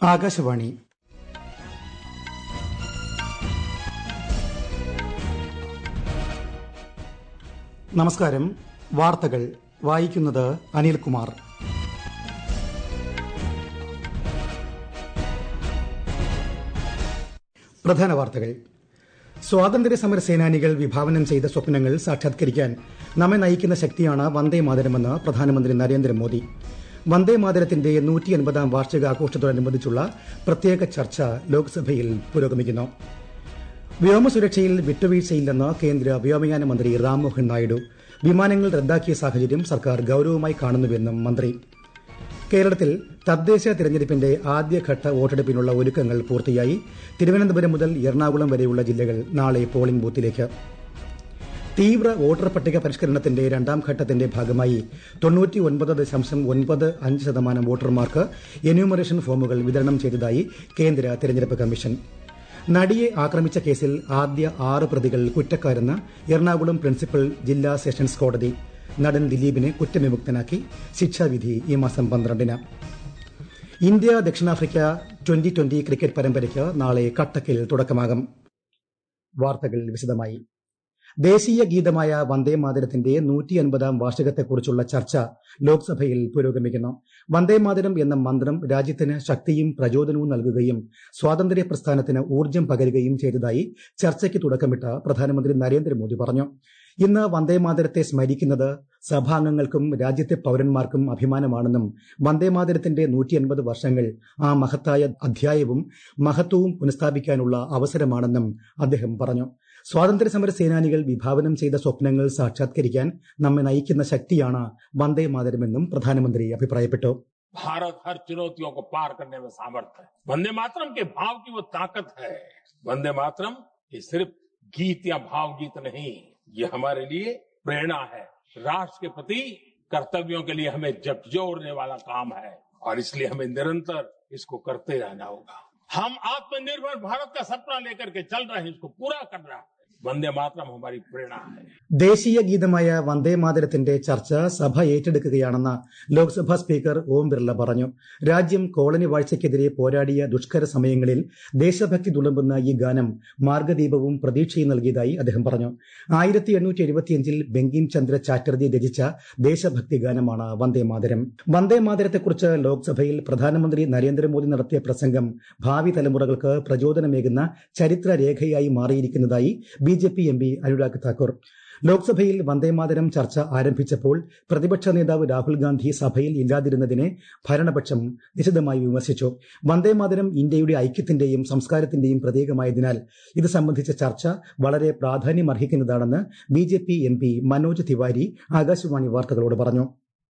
ആകാശവാണി നമസ്കാരം വാർത്തകൾ വായിക്കുന്നത് അനിൽകുമാർ പ്രധാന വാർത്തകൾ സ്വാതന്ത്ര്യ സമര സേനാനികൾ വിഭാവനം ചെയ്ത സ്വപ്നങ്ങൾ സാക്ഷാത്കരിക്കാൻ നമ്മെ നയിക്കുന്ന ശക്തിയാണ് വന്ദേ മാതരമെന്ന് പ്രധാനമന്ത്രി നരേന്ദ്രമോദി വന്ദേ മാതരത്തിന്റെ നൂറ്റി അൻപതാം വാർഷികാഘോഷത്തോടനുബന്ധിച്ചുള്ള പ്രത്യേക ചർച്ച ലോക്സഭയിൽ പുരോഗമിക്കുന്നു വ്യോമസുരക്ഷയിൽ വിട്ടുവീഴ്ചയില്ലെന്ന് കേന്ദ്ര വ്യോമയാന മന്ത്രി റാംമോഹൻ നായിഡു വിമാനങ്ങൾ റദ്ദാക്കിയ സാഹചര്യം സർക്കാർ ഗൌരവമായി കാണുന്നുവെന്നും മന്ത്രി കേരളത്തിൽ തദ്ദേശ തിരഞ്ഞെടുപ്പിന്റെ ആദ്യഘട്ട വോട്ടെടുപ്പിനുള്ള ഒരുക്കങ്ങൾ പൂർത്തിയായി തിരുവനന്തപുരം മുതൽ എറണാകുളം വരെയുള്ള ജില്ലകൾ നാളെ പോളിംഗ് ബൂത്തിലേക്ക് തീവ്ര വോട്ടർ പട്ടിക പരിഷ്കരണത്തിന്റെ രണ്ടാം ഘട്ടത്തിന്റെ ഭാഗമായി തൊണ്ണൂറ്റി ഒൻപത് ദശാംശം ഒൻപത് അഞ്ച് ശതമാനം വോട്ടർമാർക്ക് എന്യൂമറേഷൻ ഫോമുകൾ വിതരണം ചെയ്തതായി കേന്ദ്ര തെരഞ്ഞെടുപ്പ് കമ്മീഷൻ നടിയെ ആക്രമിച്ച കേസിൽ ആദ്യ ആറ് പ്രതികൾ കുറ്റക്കാരെന്ന് എറണാകുളം പ്രിൻസിപ്പൽ ജില്ലാ സെഷൻസ് കോടതി നടൻ ദിലീപിനെ കുറ്റവിമുക്തനാക്കി ശിക്ഷാവിധി ഈ മാസം പന്ത്രണ്ടിന് ഇന്ത്യ ദക്ഷിണാഫ്രിക്ക ട്വന്റി ട്വന്റി ക്രിക്കറ്റ് പരമ്പരയ്ക്ക് നാളെ കട്ടക്കിൽ തുടക്കമാകും വാർത്തകൾ വിശദമായി ദേശീയ ഗീതമായ വന്ദേ മാതരത്തിന്റെ നൂറ്റി അൻപതാം വാർഷികത്തെക്കുറിച്ചുള്ള ചർച്ച ലോക്സഭയിൽ പുരോഗമിക്കുന്നു വന്ദേ മാതരം എന്ന മന്ത്രം രാജ്യത്തിന് ശക്തിയും പ്രചോദനവും നൽകുകയും സ്വാതന്ത്ര്യ പ്രസ്ഥാനത്തിന് ഊർജ്ജം പകരുകയും ചെയ്തതായി ചർച്ചയ്ക്ക് തുടക്കമിട്ട് പ്രധാനമന്ത്രി നരേന്ദ്രമോദി പറഞ്ഞു ഇന്ന് വന്ദേമാതരത്തെ സ്മരിക്കുന്നത് സഭാംഗങ്ങൾക്കും രാജ്യത്തെ പൌരന്മാർക്കും അഭിമാനമാണെന്നും വന്ദേമാതരത്തിന്റെ നൂറ്റി അൻപത് വർഷങ്ങൾ ആ മഹത്തായ അധ്യായവും മഹത്വവും പുനഃസ്ഥാപിക്കാനുള്ള അവസരമാണെന്നും അദ്ദേഹം പറഞ്ഞു സ്വാതന്ത്ര്യ സമര സേനാനികൾ വിഭാവനം ചെയ്ത സ്വപ്നങ്ങൾ സാക്ഷാത്കരിക്കാൻ നമ്മെ നയിക്കുന്ന ശക്തിയാണ് വന്ദേ മാതരമെന്നും പ്രധാനമന്ത്രി അഭിപ്രായപ്പെട്ടു भारत हर चुनौतियों को पार करने में सामर्थ है वंदे मातरम के भाव की वो ताकत है वंदे मातरम ये सिर्फ गीत या भाव गीत नहीं ये हमारे लिए प्रेरणा है राष्ट्र के प्रति कर्तव्यों के लिए हमें झकझोरने वाला काम है और इसलिए हमें निरंतर इसको करते रहना होगा हम आत्मनिर्भर भारत का सपना लेकर के चल रहे हैं इसको पूरा कर रहा है वंदे मातरम हमारी प्रेरणा है ദേശീയ ഗീതമായ വന്ദേ മാതരത്തിന്റെ ചർച്ച സഭ ഏറ്റെടുക്കുകയാണെന്ന് ലോക്സഭാ സ്പീക്കർ ഓം ബിർള പറഞ്ഞു രാജ്യം കോളനി വാഴ്ചയ്ക്കെതിരെ പോരാടിയ ദുഷ്കര സമയങ്ങളിൽ ദേശഭക്തി തുളുമ്പുന്ന ഈ ഗാനം മാർഗദീപവും പ്രതീക്ഷയും നൽകിയതായി അദ്ദേഹം പറഞ്ഞു ആയിരത്തി എണ്ണൂറ്റി എഴുപത്തിയഞ്ചിൽ ബങ്കിം ചന്ദ്ര ചാറ്റർജി രചിച്ച ദേശഭക്തി ഗാനമാണ് വന്ദേ മാതരം വന്ദേ മാതരത്തെക്കുറിച്ച് ലോക്സഭയിൽ പ്രധാനമന്ത്രി നരേന്ദ്രമോദി നടത്തിയ പ്രസംഗം ഭാവി തലമുറകൾക്ക് പ്രചോദനമേകുന്ന ചരിത്രരേഖയായി മാറിയിരിക്കുന്നതായി B J P M P Anurag Thakur ലോക്സഭയിൽ വന്ദേമാതരം ചർച്ച ആരംഭിച്ചപ്പോൾ പ്രതിപക്ഷ നേതാവ് രാഹുൽ ഗാന്ധി സഭയിൽ ഇല്ലാതിരുന്നതിനെ ഭരണപക്ഷം നിശിതമായി വിമർശിച്ചു വന്ദേമാതരം ഇന്ത്യയുടെ ഐക്യത്തിന്റെയും സംസ്കാരത്തിന്റെയും പ്രതീകമായതിനാൽ ഇത് സംബന്ധിച്ച ചർച്ച വളരെ പ്രാധാന്യമർഹിക്കുന്നതാണെന്ന് B J P M P Manoj Tiwari Akashvani വാർത്തകളോട് പറഞ്ഞു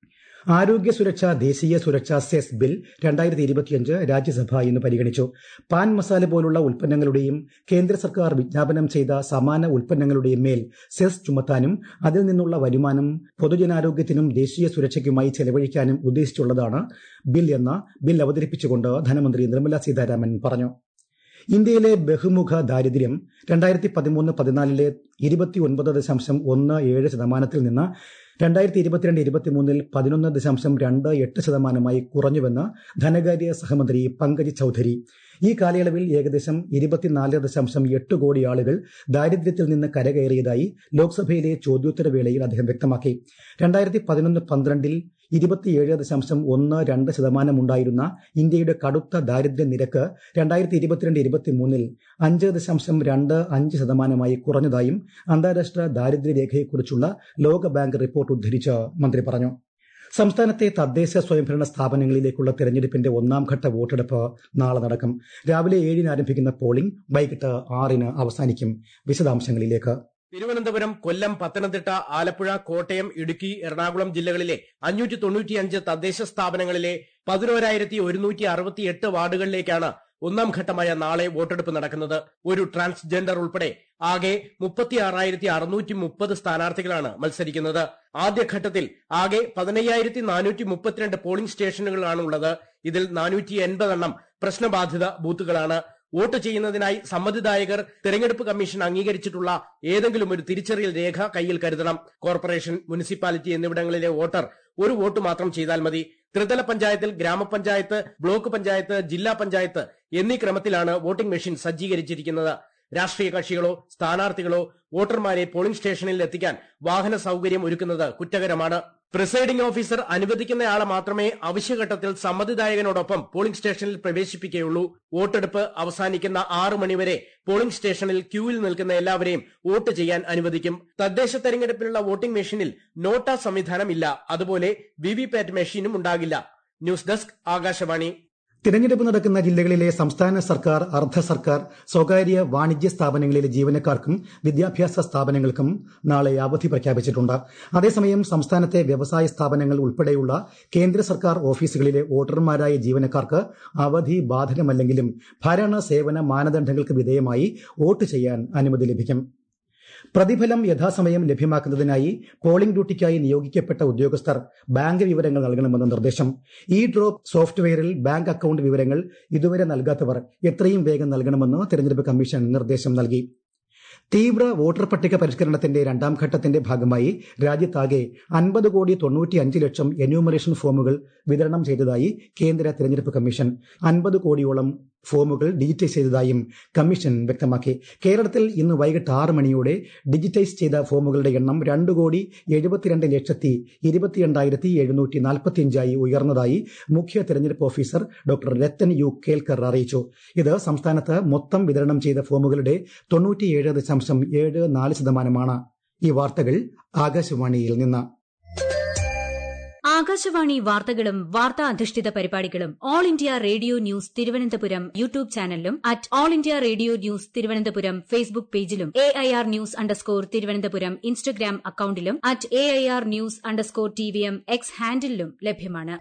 ആരോഗ്യ സുരക്ഷ ദേശീയ സുരക്ഷാ സെസ് ബിൽ രണ്ടായിരത്തി ഇരുപത്തിയഞ്ച് രാജ്യസഭ ഇന്ന് പരിഗണിച്ചു പാൻ മസാല പോലുള്ള ഉൽപ്പന്നങ്ങളുടെയും കേന്ദ്ര സർക്കാർ വിജ്ഞാപനം ചെയ്ത സമാന ഉൽപ്പന്നങ്ങളുടെയും മേൽ സെസ് ചുമത്താനും അതിൽ നിന്നുള്ള വരുമാനം പൊതുജനാരോഗ്യത്തിനും ദേശീയ സുരക്ഷയ്ക്കുമായി ചെലവഴിക്കാനും ഉദ്ദേശിച്ചുള്ളതാണ് ബിൽ എന്ന ബിൽ അവതരിപ്പിച്ചുകൊണ്ട് ധനമന്ത്രി നിർമ്മല സീതാരാമൻ പറഞ്ഞു ഇന്ത്യയിലെ ബഹുമുഖ ദാരിദ്ര്യം രണ്ടായിരത്തി പതിമൂന്ന് പതിനാലിലെ ഇരുപത്തിയൊൻപത് ദശാംശം ഒന്ന് ഏഴ് ശതമാനത്തിൽ നിന്ന് രണ്ടായിരത്തി ഇരുപത്തിരണ്ട് ഇരുപത്തിമൂന്നിൽ പതിനൊന്ന് ദശാംശം രണ്ട് എട്ട് ശതമാനമായി കുറഞ്ഞുവെന്ന് ധനകാര്യ സഹമന്ത്രി പങ്കജ് ചൌധരി ഈ കാലയളവിൽ ഏകദേശം ഇരുപത്തിനാല് ദശാംശം എട്ട് കോടി ആളുകൾ ദാരിദ്ര്യത്തിൽ നിന്ന് കരകയറിയതായി ലോക്സഭയിലെ ചോദ്യോത്തര വേളയിൽ അദ്ദേഹം വ്യക്തമാക്കി രണ്ടായിരത്തി പതിനൊന്ന് പന്ത്രണ്ടിൽ ഇരുപത്തിയേഴ് ദശാംശം ഒന്ന് രണ്ട് ശതമാനം ഉണ്ടായിരുന്ന ഇന്ത്യയുടെ കടുത്ത ദാരിദ്ര്യ നിരക്ക് രണ്ടായിരത്തി ഇരുപത്തിരണ്ട് ഇരുപത്തിമൂന്നിൽ അഞ്ച് ദശാംശം രണ്ട് അഞ്ച് ശതമാനമായി കുറഞ്ഞതായും അന്താരാഷ്ട്ര ദാരിദ്ര്യ രേഖയെക്കുറിച്ചുള്ള ലോകബാങ്ക് റിപ്പോർട്ട് ഉദ്ധരിച്ച് മന്ത്രി പറഞ്ഞു സംസ്ഥാനത്തെ തദ്ദേശ സ്വയംഭരണ സ്ഥാപനങ്ങളിലേക്കുള്ള തെരഞ്ഞെടുപ്പിന്റെ ഒന്നാം ഘട്ട വോട്ടെടുപ്പ് നാളെ നടക്കും രാവിലെ ഏഴിന് ആരംഭിക്കുന്ന പോളിംഗ് വൈകിട്ട് ആറിന് അവസാനിക്കും വിശദാംശങ്ങളിലേക്ക് തിരുവനന്തപുരം കൊല്ലം പത്തനംതിട്ട ആലപ്പുഴ കോട്ടയം ഇടുക്കി എറണാകുളം ജില്ലകളിലെ അഞ്ഞൂറ്റി തൊണ്ണൂറ്റിയഞ്ച് തദ്ദേശ സ്ഥാപനങ്ങളിലെ പതിനോരായിരത്തി ഒരുന്നൂറ്റി അറുപത്തിയെട്ട് വാർഡുകളിലേക്കാണ് ഒന്നാം ഘട്ടമായ നാളെ വോട്ടെടുപ്പ് നടക്കുന്നത് ഒരു ട്രാൻസ്ജെൻഡർ ഉൾപ്പെടെ ആകെ മുപ്പത്തി ആറായിരത്തി അറുന്നൂറ്റി മുപ്പത് സ്ഥാനാർത്ഥികളാണ് മത്സരിക്കുന്നത് ആദ്യഘട്ടത്തിൽ ആകെ പതിനയ്യായിരത്തി നാനൂറ്റി മുപ്പത്തിരണ്ട് പോളിംഗ് സ്റ്റേഷനുകളാണ് ഉള്ളത് ഇതിൽ നാനൂറ്റി എൺപതെണ്ണം പ്രശ്നബാധിത ബൂത്തുകളാണ് വോട്ട് ചെയ്യുന്നതിനായി സമ്മതിദായകർ തെരഞ്ഞെടുപ്പ് കമ്മീഷൻ അംഗീകരിച്ചിട്ടുള്ള ഏതെങ്കിലും ഒരു തിരിച്ചറിയൽ രേഖ കയ്യിൽ കരുതണം കോർപ്പറേഷൻ മുനിസിപ്പാലിറ്റി എന്നിവിടങ്ങളിലെ വോട്ടർ ഒരു വോട്ട് മാത്രം ചെയ്താൽ മതി ത്രിതല പഞ്ചായത്തിൽ ഗ്രാമപഞ്ചായത്ത് ബ്ലോക്ക് പഞ്ചായത്ത് ജില്ലാ പഞ്ചായത്ത് എന്നീ ക്രമത്തിലാണ് വോട്ടിംഗ് മെഷീൻ സജ്ജീകരിച്ചിരിക്കുന്നത് രാഷ്ട്രീയ കക്ഷികളോ സ്ഥാനാർത്ഥികളോ വോട്ടർമാരെ പോളിംഗ് സ്റ്റേഷനിൽ എത്തിക്കാൻ വാഹന സൌകര്യം ഒരുക്കുന്നത് കുറ്റകരമാണ് പ്രിസൈഡിംഗ് ഓഫീസർ അനുവദിക്കുന്നയാളെ മാത്രമേ അവശ്യഘട്ടത്തിൽ സമ്മതിദായകനോടൊപ്പം പോളിംഗ് സ്റ്റേഷനിൽ പ്രവേശിപ്പിക്കുകയുള്ളൂ വോട്ടെടുപ്പ് അവസാനിക്കുന്ന ആറ് മണിവരെ പോളിംഗ് സ്റ്റേഷനിൽ ക്യൂവിൽ നിൽക്കുന്ന എല്ലാവരെയും വോട്ട് ചെയ്യാൻ അനുവദിക്കും തദ്ദേശ തെരഞ്ഞെടുപ്പിനുള്ള വോട്ടിംഗ് മെഷീനിൽ നോട്ട സംവിധാനമില്ല അതുപോലെ വിവിപാറ്റ് മെഷീനും ഉണ്ടാകില്ല ന്യൂസ് ഡെസ്ക് ആകാശവാണി തിരഞ്ഞെടുപ്പ് നടക്കുന്ന ജില്ലകളിലെ സംസ്ഥാന സർക്കാർ അർദ്ധ സർക്കാർ സ്വകാര്യ വാണിജ്യ സ്ഥാപനങ്ങളിലെ ജീവനക്കാർക്കും വിദ്യാഭ്യാസ സ്ഥാപനങ്ങൾക്കും നാളെ അവധി പ്രഖ്യാപിച്ചിട്ടുണ്ട് അതേസമയം സംസ്ഥാനത്തെ വ്യവസായ സ്ഥാപനങ്ങൾ ഉൾപ്പെടെയുള്ള കേന്ദ്ര സർക്കാർ ഓഫീസുകളിലെ വോട്ടർമാരായ ജീവനക്കാർക്ക് അവധി ബാധകമല്ലെങ്കിലും ഭരണ സേവന മാനദണ്ഡങ്ങൾക്ക് വിധേയമായി വോട്ട് ചെയ്യാൻ അനുമതി ലഭിക്കും പ്രതിഫലം യഥാസമയം ലഭ്യമാക്കുന്നതിനായി പോളിംഗ് ഡ്യൂട്ടിക്കായി നിയോഗിക്കപ്പെട്ട ഉദ്യോഗസ്ഥർ ബാങ്ക് വിവരങ്ങൾ നൽകണമെന്ന് നിർദ്ദേശം ഇ ഡ്രോപ്പ് സോഫ്റ്റ്വെയറിൽ ബാങ്ക് അക്കൌണ്ട് വിവരങ്ങൾ ഇതുവരെ നൽകാത്തവർ എത്രയും വേഗം നൽകണമെന്ന് തെരഞ്ഞെടുപ്പ് കമ്മീഷൻ നിർദ്ദേശം നൽകി തീവ്ര വോട്ടർ പട്ടിക പരിഷ്കരണത്തിന്റെ രണ്ടാം ഘട്ടത്തിന്റെ ഭാഗമായി രാജ്യത്താകെ അൻപത് കോടി തൊണ്ണൂറ്റി അഞ്ച് ലക്ഷം എന്യൂമറേഷൻ ഫോമുകൾ വിതരണം ചെയ്തതായി കേന്ദ്ര തെരഞ്ഞെടുപ്പ് കമ്മീഷൻ അൻപത് കോടിയോളം ഫോമുകൾ ഡിജിറ്റൈസ് ചെയ്തതായും കമ്മീഷൻ വ്യക്തമാക്കി കേരളത്തിൽ ഇന്ന് വൈകിട്ട് ആറ് മണിയോടെ ഡിജിറ്റൈസ് ചെയ്ത ഫോമുകളുടെ എണ്ണം രണ്ട് കോടി എഴുപത്തിരണ്ട് ലക്ഷത്തി ഇരുപത്തിരണ്ടായിരത്തി എഴുന്നൂറ്റി നാൽപ്പത്തിയഞ്ചായി ഉയർന്നതായി മുഖ്യ തെരഞ്ഞെടുപ്പ് officer doctor Rathan U Kelkar അറിയിച്ചു ഇത് സംസ്ഥാനത്ത് മൊത്തം വിതരണം ചെയ്ത ഫോമുകളുടെ തൊണ്ണൂറ്റിയേഴ് ദശാംശം ഏഴ് നാല് ശതമാനമാണ് ഈ വാർത്തകൾ ആകാശവാണിയിൽ നിന്ന് ആകാശവാണി വാർത്തകളും വാർത്താ അധിഷ്ഠിത പരിപാടികളും all India radio news Thiruvananthapuram YouTube ചാനലിലും at all India radio news Thiruvananthapuram Facebook പേജിലും A I R news underscore Thiruvananthapuram Instagram അക്കൌണ്ടിലും at A I R news underscore T V M X ഹാൻഡിലും ലഭ്യമാണ്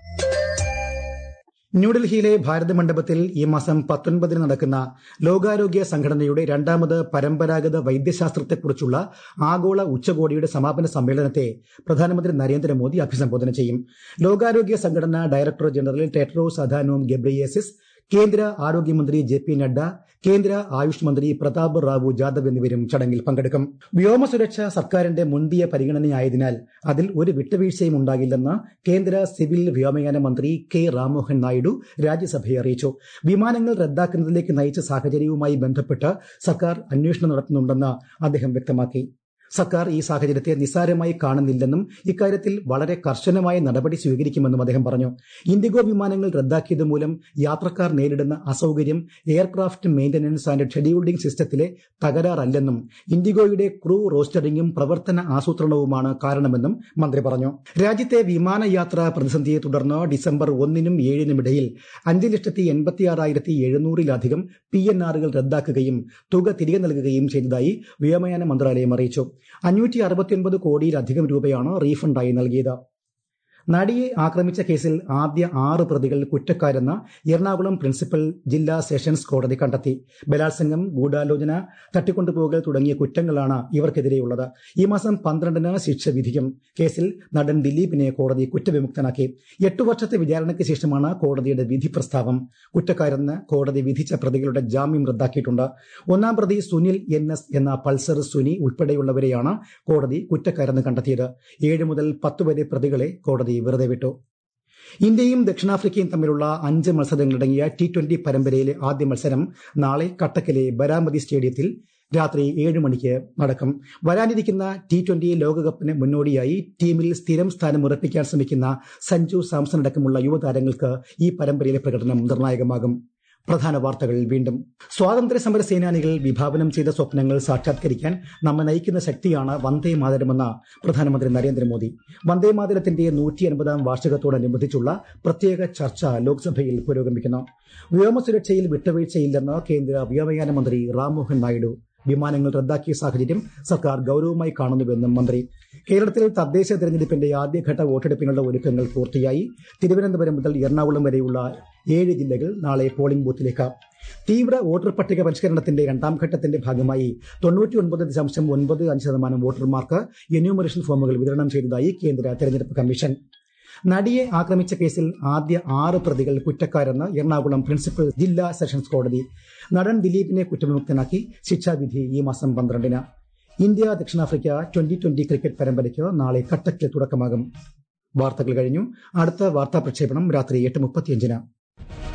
ന്യൂഡൽഹിയിലെ ഭാരത മണ്ഡപത്തിൽ ഈ മാസം പത്തൊൻപതിന് നടക്കുന്ന ലോകാരോഗ്യ സംഘടനയുടെ രണ്ടാമത് പരമ്പരാഗത വൈദ്യശാസ്ത്രത്തെക്കുറിച്ചുള്ള ആഗോള ഉച്ചകോടിയുടെ സമാപന സമ്മേളനത്തെ പ്രധാനമന്ത്രി നരേന്ദ്രമോദി അഭിസംബോധന ചെയ്യും ലോകാരോഗ്യ സംഘടന director general Tedros Adhanom Ghebreyesus കേന്ദ്ര ആരോഗ്യമന്ത്രി ജെ പി നഡ്ഡ കേന്ദ്ര ആയുഷ് മന്ത്രി പ്രതാപ് റാവു ജാദവ് എന്നിവരും ചടങ്ങിൽ പങ്കെടുക്കും വ്യോമസുരക്ഷ സർക്കാരിന്റെ മുൻപിയ പരിഗണനയായതിനാൽ അതിൽ ഒരു വിട്ടുവീഴ്ചയും ഉണ്ടാകില്ലെന്ന് കേന്ദ്ര സിവിൽ വ്യോമയാന മന്ത്രി കെ രാമോഹൻ നായിഡു രാജ്യസഭയെ അറിയിച്ചു വിമാനങ്ങൾ റദ്ദാക്കുന്നതിലേക്ക് നയിച്ച സാഹചര്യവുമായി ബന്ധപ്പെട്ട് സർക്കാർ അന്വേഷണം നടത്തുന്നുണ്ടെന്ന് അദ്ദേഹം വ്യക്തമാക്കി സർക്കാർ ഈ സാഹചര്യത്തെ നിസ്സാരമായി കാണുന്നില്ലെന്നും ഇക്കാര്യത്തിൽ വളരെ കർശനമായ നടപടി സ്വീകരിക്കുമെന്നും അദ്ദേഹം പറഞ്ഞു ഇൻഡിഗോ വിമാനങ്ങൾ റദ്ദാക്കിയത് മൂലം യാത്രക്കാർ നേരിടുന്ന അസൌകര്യം എയർക്രാഫ്റ്റ് മെയിന്റനൻസ് ആൻഡ് ഷെഡ്യൂൾഡിംഗ് സിസ്റ്റത്തിലെ തകരാറല്ലെന്നും ഇൻഡിഗോയുടെ ക്രൂ റോസ്റ്ററിംഗും പ്രവർത്തന ആസൂത്രണവുമാണ് കാരണമെന്നും മന്ത്രി പറഞ്ഞു രാജ്യത്തെ വിമാനയാത്ര പ്രതിസന്ധിയെ തുടർന്ന് ഡിസംബർ ഒന്നിനും ഏഴിനും ഇടയിൽ അഞ്ച് ലക്ഷത്തി എൺപത്തിയാറായിരത്തി എഴുന്നൂറിലധികം പി എൻ ആറുകൾ റദ്ദാക്കുകയും തുക തിരികെ നൽകുകയും ചെയ്തതായി വ്യോമയാന മന്ത്രാലയം അറിയിച്ചു അഞ്ഞൂറ്റി അറുപത്തിയൊൻപത് കോടിയിലധികം രൂപയാണ് റീഫണ്ടായി നൽകിയത് നടിയെ ആക്രമിച്ച കേസിൽ ആദ്യ ആറ് പ്രതികൾ കുറ്റക്കാരെന്ന് എറണാകുളം പ്രിൻസിപ്പൽ ജില്ലാ സെഷൻസ് കോടതി കണ്ടെത്തി ബലാത്സംഗം ഗൂഢാലോചന തട്ടിക്കൊണ്ടുപോകൽ തുടങ്ങിയ കുറ്റങ്ങളാണ് ഇവർക്കെതിരെയുള്ളത് ഈ മാസം പന്ത്രണ്ടിന് ശിക്ഷ വിധിക്കും കേസിൽ നടൻ ദിലീപിനെ കോടതി കുറ്റവിമുക്തനാക്കി എട്ടു വർഷത്തെ വിചാരണയ്ക്ക് ശേഷമാണ് കോടതിയുടെ വിധി പ്രസ്താവം കുറ്റക്കാരെന്ന് കോടതി വിധിച്ച പ്രതികളുടെ ജാമ്യം റദ്ദാക്കിയിട്ടുണ്ട് ഒന്നാം പ്രതി സുനിൽ എൻ എസ് എന്ന പൾസർ സുനി ഉൾപ്പെടെയുള്ളവരെയാണ് കോടതി കുറ്റക്കാരെന്ന് കണ്ടെത്തിയത് ഏഴ് മുതൽ പത്ത് വരെ പ്രതികളെ കോടതി വെറുതെ വിട്ടു ഇന്ത്യയും ദക്ഷിണാഫ്രിക്കയും തമ്മിലുള്ള അഞ്ച് മത്സരങ്ങളടങ്ങിയ ടി ട്വന്റി പരമ്പരയിലെ ആദ്യ മത്സരം നാളെ കട്ടക്കിലെ ബരാമതി സ്റ്റേഡിയത്തിൽ രാത്രി ഏഴ് മണിക്ക് നടക്കും വരാനിരിക്കുന്ന ടി ട്വന്റി ലോകകപ്പിന് മുന്നോടിയായി ടീമിൽ സ്ഥിരം സ്ഥാനം ഉറപ്പിക്കാൻ ശ്രമിക്കുന്ന സഞ്ജു സാംസൺ അടക്കമുള്ള യുവതാരങ്ങൾക്ക് ഈ പരമ്പരയിലെ പ്രകടനം നിർണായകമാകും പ്രധാന വാർത്തകൾ വീണ്ടും സ്വാതന്ത്ര്യ സമര സേനാനികൾ വിഭാവനം ചെയ്ത സ്വപ്നങ്ങൾ സാക്ഷാത്കരിക്കാൻ നമ്മെ നയിക്കുന്ന ശക്തിയാണ് വന്ദേ മാതരമെന്ന പ്രധാനമന്ത്രി നരേന്ദ്രമോദി വന്ദേ മാതരത്തിന്റെ നൂറ്റി അൻപതാം വാർഷികത്തോടനുബന്ധിച്ചുള്ള പ്രത്യേക ചർച്ച ലോക്സഭയിൽ പുരോഗമിക്കുന്നു വ്യോമസുരക്ഷയിൽ വിട്ടുവീഴ്ചയില്ലെന്ന് കേന്ദ്ര വ്യോമയാന മന്ത്രി റാംമോഹൻ നായിഡു വിമാനങ്ങൾ റദ്ദാക്കിയ സാഹചര്യം സർക്കാർ ഗൌരവമായി കാണുന്നുവെന്നും മന്ത്രി കേരളത്തിൽ തദ്ദേശ തെരഞ്ഞെടുപ്പിന്റെ ആദ്യഘട്ട വോട്ടെടുപ്പിനുള്ള ഒരുക്കങ്ങൾ പൂർത്തിയായി തിരുവനന്തപുരം മുതൽ എറണാകുളം വരെയുള്ള ഏഴ് ജില്ലകൾ നാളെ പോളിംഗ് ബൂത്തിലേക്ക് തീവ്ര വോട്ടർ പട്ടിക പരിഷ്കരണത്തിന്റെ രണ്ടാം ഘട്ടത്തിന്റെ ഭാഗമായി തൊണ്ണൂറ്റിയൊൻപത് ദശാംശം ഒൻപത് അഞ്ച് ശതമാനം വോട്ടർമാർക്ക് എന്യൂമറേഷൻ ഫോമുകൾ വിതരണം ചെയ്തതായി കേന്ദ്ര തെരഞ്ഞെടുപ്പ് കമ്മീഷൻ നടിയെ ആക്രമിച്ച കേസിൽ ആദ്യ ആറ് പ്രതികൾ കുറ്റക്കാരെന്ന് എറണാകുളം പ്രിൻസിപ്പൽ ജില്ലാ സെഷൻസ് കോടതി നടൻ ദിലീപിനെ കുറ്റവിമുക്തനാക്കി ശിക്ഷാവിധി ഈ മാസം പന്ത്രണ്ടിന് ഇന്ത്യ ദക്ഷിണാഫ്രിക്ക ട്വന്റി ട്വന്റി ക്രിക്കറ്റ് പരമ്പരയ്ക്ക് നാളെ കട്ടക്കിൽ തുടക്കമാകും വാർത്തകൾ കഴിഞ്ഞു അടുത്ത വാർത്താ പ്രക്ഷേപണം രാത്രി എട്ട് മുപ്പത്തിയഞ്ചിന്